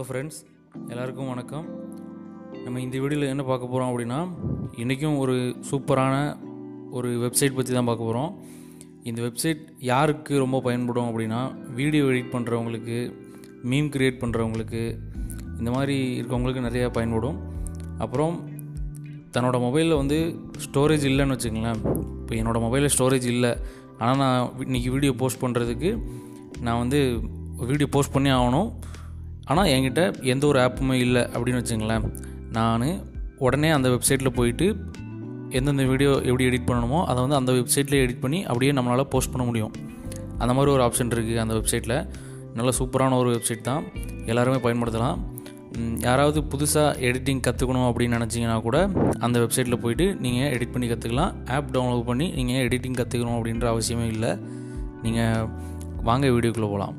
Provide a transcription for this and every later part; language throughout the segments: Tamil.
ஃப்ரெண்ட்ஸ் எல்லாருக்கும் வணக்கம் நம்ம இந்த வீடியோவில் என்ன பார்க்க போகிறோம் அப்படின்னா இன்றைக்கும் ஒரு சூப்பரான ஒரு வெப்சைட் பற்றி தான் பார்க்க போகிறோம் இந்த வெப்சைட் யாருக்கு ரொம்ப பயன்படும் அப்படின்னா வீடியோ எடிட் பண்ணுறவங்களுக்கு மீம் கிரியேட் பண்ணுறவங்களுக்கு இந்த மாதிரி இருக்கவங்களுக்கு நிறையா பயன்படும் அப்புறம் தன்னோட மொபைலில் வந்து ஸ்டோரேஜ் இல்லைன்னு வச்சுங்களேன் இப்போ என்னோடய மொபைலில் ஸ்டோரேஜ் இல்லை ஆனால் நான் இன்றைக்கி வீடியோ போஸ்ட் பண்ணுறதுக்கு நான் வந்து வீடியோ போஸ்ட் பண்ணி ஆகணும் ஆனால் என்கிட்ட எந்த ஒரு ஆப்புமே இல்லை அப்படின்னு வச்சுங்களேன் நான் உடனே அந்த வெப்சைட்டில் போயிட்டு எந்தெந்த வீடியோ எப்படி எடிட் பண்ணணுமோ அதை வந்து அந்த வெப்சைட்லேயே எடிட் பண்ணி அப்படியே நம்மளால் போஸ்ட் பண்ண முடியும் அந்த மாதிரி ஒரு ஆப்ஷன் இருக்குது அந்த வெப்சைட்டில் நல்ல சூப்பரான ஒரு வெப்சைட் தான் எல்லாருமே பயன்படுத்தலாம் ம், யாராவது புதுசாக எடிட்டிங் கற்றுக்கணும் அப்படின்னு நினச்சிங்கன்னா கூட அந்த வெப்சைட்டில் போயிட்டு நீங்கள் எடிட் பண்ணி கற்றுக்கலாம் ஆப் டவுன்லோட் பண்ணி நீங்கள் எடிட்டிங் கற்றுக்கணும் அப்படின்ற அவசியமே இல்லை நீங்கள் வாங்க வீடியோக்குள்ளே போகலாம்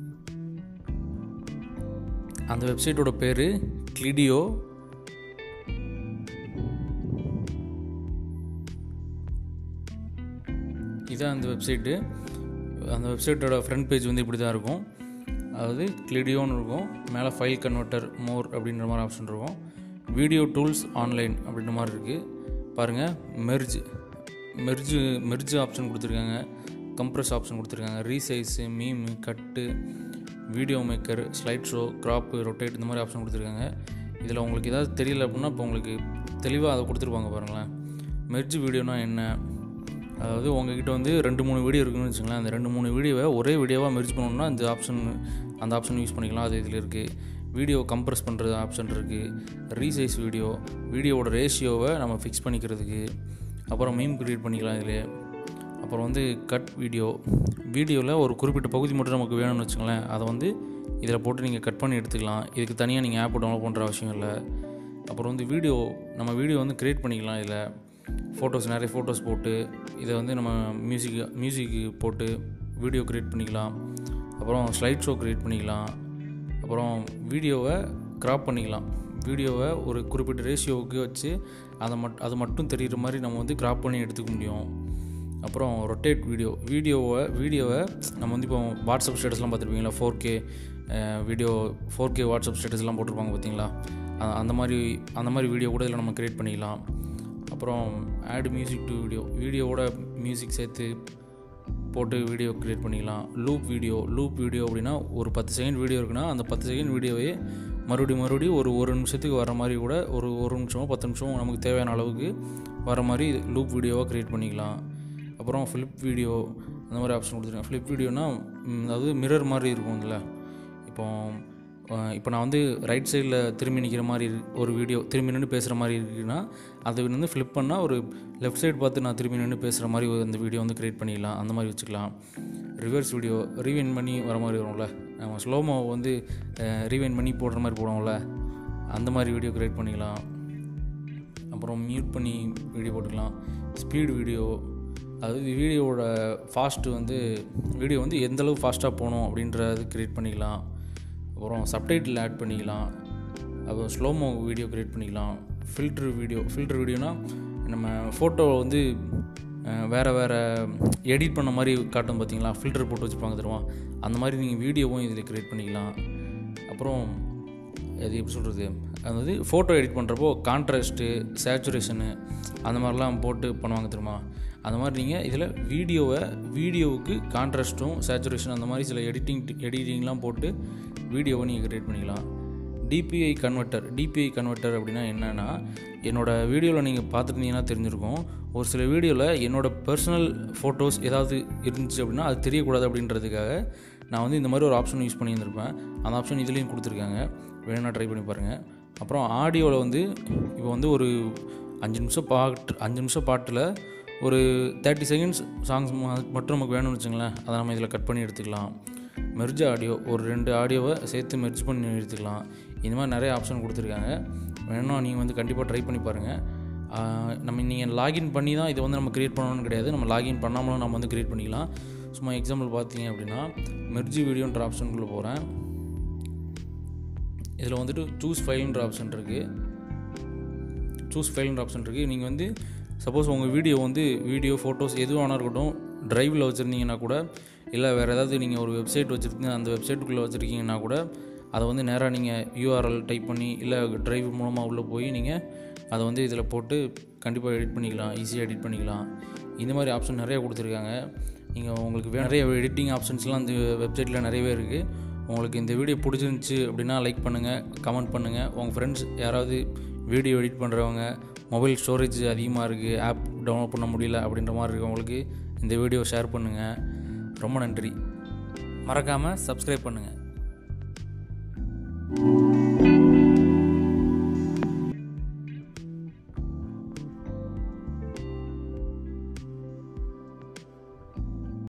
அந்த வெப்சைட்டோட பேர் கிளிடியோ இதான் அந்த வெப்சைட்டு அந்த வெப்சைட்டோட ஃப்ரண்ட் பேஜ் வந்து இப்படி தான் இருக்கும் அதாவது கிளிடியோன்னு இருக்கும் மேலே ஃபைல் கன்வெர்ட்டர் மோர் அப்படின்ற மாதிரி ஆப்ஷன் இருக்கும் வீடியோ டூல்ஸ் ஆன்லைன் அப்படின்ற மாதிரி இருக்குது பாருங்கள் மெர்ஜ் மெர்ஜு மெர்ஜ் ஆப்ஷன் கொடுத்துருக்காங்க கம்ப்ரஸ் ஆப்ஷன் கொடுத்துருக்காங்க resize meme cut video maker slide show crop rotate இந்த மாதிரி ஆப்ஷன் கொடுத்துருக்காங்க இதில் உங்களுக்கு ஏதாவது தெரியல அப்படின்னா இப்போ உங்களுக்கு தெளிவாக அதை கொடுத்துருப்பாங்க பாருங்களேன் மெர்ஜ் வீடியோனா என்ன அதாவது உங்ககிட்ட வந்து ரெண்டு மூணு வீடியோ இருக்குன்னு வச்சுங்களேன் அந்த ரெண்டு மூணு வீடியோவை ஒரே வீடியோவாக மெர்ஜ் பண்ணணும்னா இந்த ஆப்ஷன் அந்த ஆப்ஷன் யூஸ் பண்ணிக்கலாம் அது இதில் இருக்குது வீடியோ கம்ப்ரஸ் பண்ணுறது ஆப்ஷன் இருக்குது ரீசைஸ் வீடியோ வீடியோவோட ரேஷியோவை நம்ம ஃபிக்ஸ் பண்ணிக்கிறதுக்கு அப்புறம் மீம் க்ரியேட் பண்ணிக்கலாம் இதில் அப்புறம் வந்து கட் வீடியோ வீடியோவில் ஒரு குறிப்பிட்ட பகுதி மட்டும் நமக்கு வேணும்னு வச்சுங்களேன் அதை வந்து இதில் போட்டு நீங்கள் கட் பண்ணி எடுத்துக்கலாம் இதுக்கு தனியாக நீங்கள் ஆப் டவுன்லோட் பண்ணுற அவசியம் இல்லை அப்புறம் வந்து வீடியோ நம்ம வீடியோ வந்து க்ரியேட் பண்ணிக்கலாம் இதில் ஃபோட்டோஸ் நிறைய ஃபோட்டோஸ் போட்டு இதை வந்து நம்ம மியூசிக் மியூசிக் போட்டு வீடியோ க்ரியேட் பண்ணிக்கலாம் அப்புறம் ஸ்லைட் ஷோ க்ரியேட் பண்ணிக்கலாம் அப்புறம் வீடியோவை க்ராப் பண்ணிக்கலாம் வீடியோவை ஒரு குறிப்பிட்ட ரேஷியோவுக்கு வச்சு அதை மட் அது மட்டும் தெரிகிற மாதிரி நம்ம வந்து க்ராப் பண்ணி எடுத்துக்க முடியும் அப்புறம் ரொட்டேட் வீடியோ வீடியோவை வீடியோவை நம்ம வந்து இப்போ வாட்ஸ்அப் ஸ்டேட்டஸ்லாம் பார்த்துருப்பீங்களா four K video four K WhatsApp ஸ்டேட்டஸ்லாம் போட்டிருப்பாங்க பார்த்தீங்களா அ- அந்த மாதிரி அந்த மாதிரி வீடியோ கூட இதில் நம்ம க்ரியேட் பண்ணிக்கலாம் அப்புறம் ஆட் மியூசிக் டு வீடியோ வீடியோவோட மியூசிக் சேர்த்து போட்டு வீடியோ க்ரியேட் பண்ணிக்கலாம் லூப் வீடியோ லூப் வீடியோ அப்படின்னா ஒரு பத்து செகண்ட் வீடியோ இருக்குன்னா அந்த பத்து செகண்ட் வீடியோவே மறுபடியும் மறுபடியும் ஒரு ஒரு நிமிஷத்துக்கு வர மாதிரி கூட ஒரு ஒரு நிமிஷமோ பத்து நிமிஷமோ நமக்கு தேவையான அளவுக்கு வர மாதிரி லூப் வீடியோவாக க்ரியேட் பண்ணிக்கலாம் அப்புறம் ஃப்ளிப் வீடியோ அந்த மாதிரி ஆப்ஷன் கொடுத்துருக்கேன் ஃப்ளிப் வீடியோனா ம், அதாவது மிரர் மாதிரி இருக்கும்ல இப்போ அஹ், இப்போ நான் வந்து ரைட் சைடில் திரும்பி நிற்கிற மாதிரி இரு- ஒரு வீடியோ திரும்பி நின்று பேசுகிற மாதிரி இருக்குன்னா அதை வந்து ஃப்ளிப் பண்ணால் ஒரு லெஃப்ட் சைடு பார்த்து நான் திரும்பி நின்று பேசுகிற மாதிரி ஒரு அந்த வீடியோ வந்து க்ரியேட் பண்ணிக்கலாம் அந்த மாதிரி வச்சுக்கலாம் ரிவர்ஸ் வீடியோ ரீவைன் பண்ணி வர மாதிரி வரும்ல நம்ம ஸ்லோமோ வந்து ரீவைன் பண்ணி போடுற மாதிரி போடுவோம்ல அந்த மாதிரி வீடியோ க்ரியேட் பண்ணிக்கலாம் அப்புறம் மியூட் பண்ணி வீடியோ போட்டுக்கலாம் ஸ்பீடு வீடியோ அதாவது வீடியோவோட ஃபாஸ்ட்டு வந்து வீடியோ வந்து எந்த அளவு ஃபாஸ்ட்டாக போகணும் அப்படின்றது க்ரியேட் பண்ணிக்கலாம் அப்புறம் சப்டைட்டில் ஆட் பண்ணிக்கலாம் அப்புறம் ஸ்லோமோ வீடியோ க்ரியேட் பண்ணிக்கலாம் ஃபில்ட்ரு வீடியோ ஃபில்ட்ரு வீடியோனா நம்ம ஃபோட்டோ வந்து அஹ், வேறு வேறு எடிட் பண்ண மாதிரி காட்டும் பார்த்தீங்களா ஃபில்டர் போட்டு வச்சுப்பாங்க தெரியுமா அந்த மாதிரி நீங்கள் வீடியோவும் இதில் க்ரியேட் பண்ணிக்கலாம் அப்புறம் அது எப்படி சொல்கிறது அதாவது ஃபோட்டோ எடிட் பண்ணுறப்போ கான்ட்ராஸ்ட்டு சேச்சுரேஷனு அந்த மாதிரிலாம் போட்டு பண்ணுவாங்க தெரியுமா அந்த மாதிரி நீங்கள் இதில் வீடியோவை வீடியோவுக்கு கான்ட்ராஸ்ட்டும் சேச்சுரேஷன் அந்த மாதிரி சில எடிட்டிங் எடிட்டிங்லாம் போட்டு வீடியோவை நீங்கள் க்ரியேட் பண்ணிக்கலாம் டிபிஐ கன்வெர்ட்டர் டிபிஐ கன்வெர்ட்டர் அப்படின்னா என்னென்னா என்னோடய வீடியோவில் நீங்கள் பார்த்துருந்தீங்கன்னா தெரிஞ்சிருக்கும் ஒரு சில வீடியோவில் என்னோடய பர்சனல் ஃபோட்டோஸ் ஏதாவது இருந்துச்சு அப்படின்னா அது தெரியக்கூடாது அப்படின்றதுக்காக நான் வந்து இந்த மாதிரி ஒரு ஆப்ஷன் யூஸ் பண்ணியிருந்திருப்பேன் அந்த ஆப்ஷன் இதுலேயும் கொடுத்துருக்காங்க வேணும்னா ட்ரை பண்ணி பாருங்கள் அப்புறம் ஆடியோவில் வந்து இப்போ வந்து ஒரு அஞ்சு நிமிஷம் பாட்டு அஞ்சு நிமிஷம் பாட்டில் ஒரு தேர்ட்டி செகண்ட்ஸ் சாங்ஸ் மட்டும் நமக்கு வேணும்னு வச்சுங்களேன் அதை நம்ம இதில் கட் பண்ணி எடுத்துக்கலாம் மெர்ஜ் ஆடியோ ஒரு ரெண்டு ஆடியோவை சேர்த்து மெர்ஜ் பண்ணி எடுத்துக்கலாம் இந்த மாதிரி நிறைய ஆப்ஷன் கொடுத்துருக்காங்க வேணும்னா நீங்கள் வந்து கண்டிப்பாக ட்ரை பண்ணி பாருங்கள் ஆஹ் நம்ம நீங்கள் லாகின் பண்ணி தான் இதை வந்து நம்ம க்ரியேட் பண்ணணும்னு கிடையாது நம்ம லாகின் பண்ணாமலும் நம்ம வந்து க்ரியேட் பண்ணிக்கலாம் சும்மா எக்ஸாம்பிள் பார்த்தீங்க அப்படின்னா மெர்ஜி வீடியோன்ற ஆப்ஷனுக்குள்ளே போகிறேன் இதில் வந்துட்டு சூஸ் ஃபைல்ன்ற ஆப்ஷன் இருக்குது சூஸ் ஃபைல்ன்ற ஆப்ஷன் இருக்குது நீங்கள் வந்து சப்போஸ் உங்கள் வீடியோ வந்து வீடியோ ஃபோட்டோஸ் எதுவானா இருக்கட்டும் ட்ரைவில் வச்சுருந்தீங்கன்னா கூட இல்லை வேறு ஏதாவது நீங்கள் ஒரு வெப்சைட் வச்சுருக்கீங்க அந்த வெப்சைட்டுக்குள்ளே வச்சுருக்கீங்கன்னா கூட அதை வந்து நேராக நீங்கள் யூஆர்எல் டைப் பண்ணி இல்லை டிரைவ் மூலமாக உள்ளே போய் நீங்கள் அதை வந்து இதில் போட்டு கண்டிப்பாக எடிட் பண்ணிக்கலாம் ஈஸியாக எடிட் பண்ணிக்கலாம் இந்த மாதிரி ஆப்ஷன் நிறைய கொடுத்துருக்காங்க நீங்கள் உங்களுக்கு வே- நிறைய எடிட்டிங் ஆப்ஷன்ஸ்லாம் இந்த வெப்சைட்டில் நிறையவே இருக்குது உங்களுக்கு இந்த வீடியோ பிடிச்சிருந்துச்சி அப்படின்னா லைக் பண்ணுங்கள் கமெண்ட் பண்ணுங்கள் உங்கள் ஃப்ரெண்ட்ஸ் யாராவது வீடியோ எடிட் பண்ணுறவங்க மொபைல் ஸ்டோரேஜ் அதிகமாக இருக்குது ஆப் டவுன்லோட் பண்ண முடியல அப்படின்ற மாதிரி இருக்கவங்களுக்கு இந்த வீடியோ ஷேர் பண்ணுங்கள் ரொம்ப நன்றி மறக்காமல் சப்ஸ்கிரைப் பண்ணுங்கள்